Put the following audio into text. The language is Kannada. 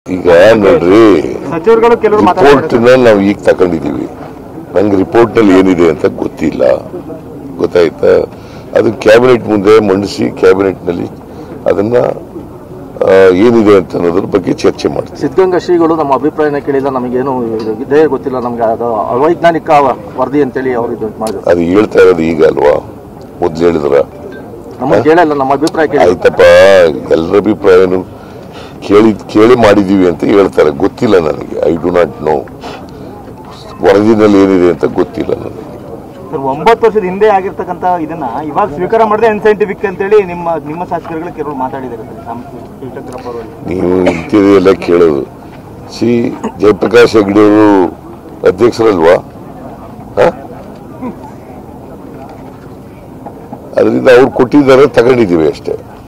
ಈಗ ನೋಡ್ರಿ ಸಚಿವರುಗಳು ಕೆಲವರು ರಿಪೋರ್ಟ್ ನಾವು ಈಗ ತಗೊಂಡಿದೀವಿ ನಂಗೆ ರಿಪೋರ್ಟ್ ನಲ್ಲಿ ಏನಿದೆ ಅಂತ ಗೊತ್ತಿಲ್ಲ ಗೊತ್ತಾಯ್ತಾ ಅದು ಕ್ಯಾಬಿನೆಟ್ ಮುಂದೆ ಮಂಡಿಸಿ ಕ್ಯಾಬಿನೆಟ್ ನಲ್ಲಿ ಅದನ್ನ ಆ, ಏನಿದೆ ಅಂತ ಅನ್ನೋದ್ರ ಬಗ್ಗೆ ಚರ್ಚೆ ಮಾಡ್ತೀವಿ ಸಿದ್ಧಗಂಗಾ ಶ್ರೀಗಳು ನಮ್ಮ ಅಭಿಪ್ರಾಯನ ಕೇಳಿಲ್ಲ ನಮಗೇನು ಇದು ಇದೇ ಗೊತ್ತಿಲ್ಲ ನಮ್ಗೆ ಅದು ಅವೈಜ್ಞಾನಿಕ ವರದಿ ಅಂತೇಳಿ ಅವರು ಇದು ಮಾಡಿದ್ರು ಅದು ಹೇಳ್ತಾ ಇರೋದು ಈಗ ಅಲ್ವಾ ಮೊದ್ಲು ಹೇಳಿದ್ರ ನಮಗೆ ಕೇಳಲ್ಲ ನಮ್ಮ ಅಭಿಪ್ರಾಯ ಕೇಳಿ ಆಯ್ತಪ್ಪ ಎಲ್ಲರ ಅಭಿಪ್ರಾಯನು ಕೇಳಿ ಕೇಳಿ ಮಾಡಿದೀವಿ ಅಂತ ಹೇಳ್ತಾರೆ ಗೊತ್ತಿಲ್ಲ ನನಗೆ ಐ ಡು ನಾಟ್ ನೋ ವರದಿನಲ್ಲಿ ಏನಿದೆ ಅಂತ ಗೊತ್ತಿಲ್ಲ ನನಗೆ ಸರ್ ಒಂಬತ್ತು ವರ್ಷದ ಹಿಂದೆ ಆಗಿರ್ತಕ್ಕಂಥ ಇದನ್ನ ಇವಾಗ ಸ್ವೀಕಾರ ಮಾಡಿದ್ರೆ ಅನ್ಸೈಂಟಿಫಿಕ್ ಅಂತೇಳಿ ನಿಮ್ಮ ನಿಮ್ಮ ಶಾಸಕರುಗಳು ಕೆಲವರು ಮಾತಾಡಿದ್ದಾರೆ ಸರ್ ನಮ್ಮ ಶಿವಶಂಕರಪ್ಪ ಅವರು ನೀವು ಇಂಥದ್ದೆಲ್ಲ ಕೇಳೋದು ಸಿ ಜಯಪ್ರಕಾಶ್ ಹೆಗ್ಡೆ ಅವರು ಅಧ್ಯಕ್ಷರಲ್ವಾ ಹ? ಅದರಿಂದ ಅವ್ರು ಕೊಟ್ಟಿದ್ದಾರೆ ತಗೊಂಡಿದ್ದೀವಿ ಅಷ್ಟೇ